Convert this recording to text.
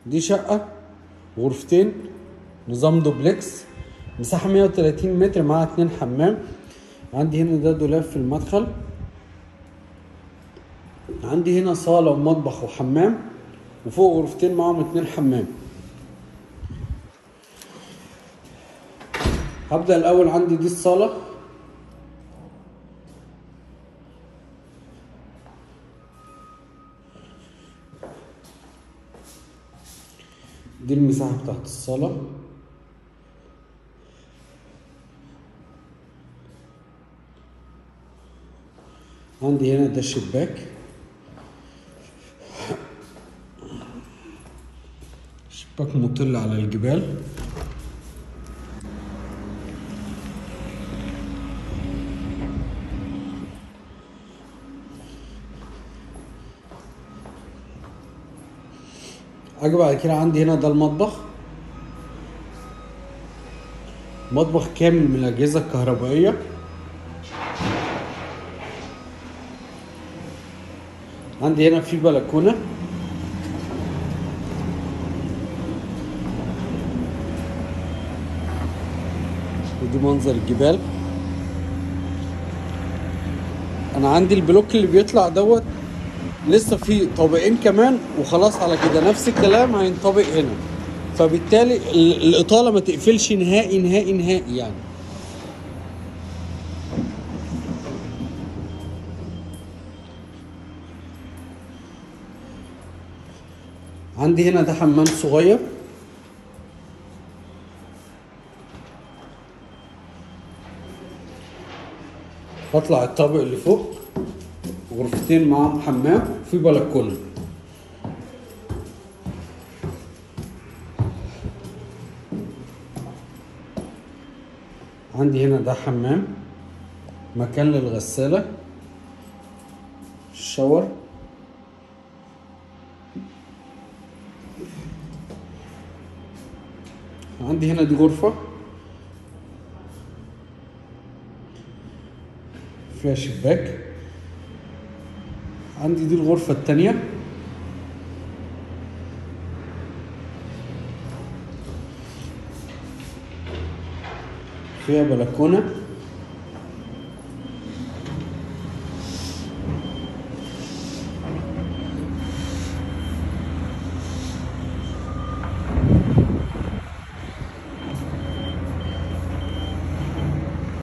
دي شقة غرفتين نظام دوبلكس مساحة 130 متر معاها اتنين حمام عندي هنا ده دولاب في المدخل عندي هنا صالة ومطبخ وحمام وفوق غرفتين معاهم اتنين حمام هبدأ الأول عندي دي الصالة دي المساحة بتاعت الصالة عندي هنا ده الشباك شباك مطل على الجبال اجي بعد كده عندي هنا ده المطبخ مطبخ كامل من الاجهزه الكهربائيه عندي هنا في بلكونه ودي منظر الجبال انا عندي البلوك اللي بيطلع دوت لسه في طابقين كمان وخلاص على كده نفس الكلام هينطبق هنا فبالتالي ال- الاطاله ما تقفلش نهائي نهائي نهائي يعني عندي هنا ده حمام صغير بطلع الطابق اللي فوق غرفتين معاهم حمام في بلكونه عندي هنا ده حمام مكان للغسالة الشاور عندي هنا دي غرفة فيها شباك عندي دي الغرفة التانية فيها بلكونة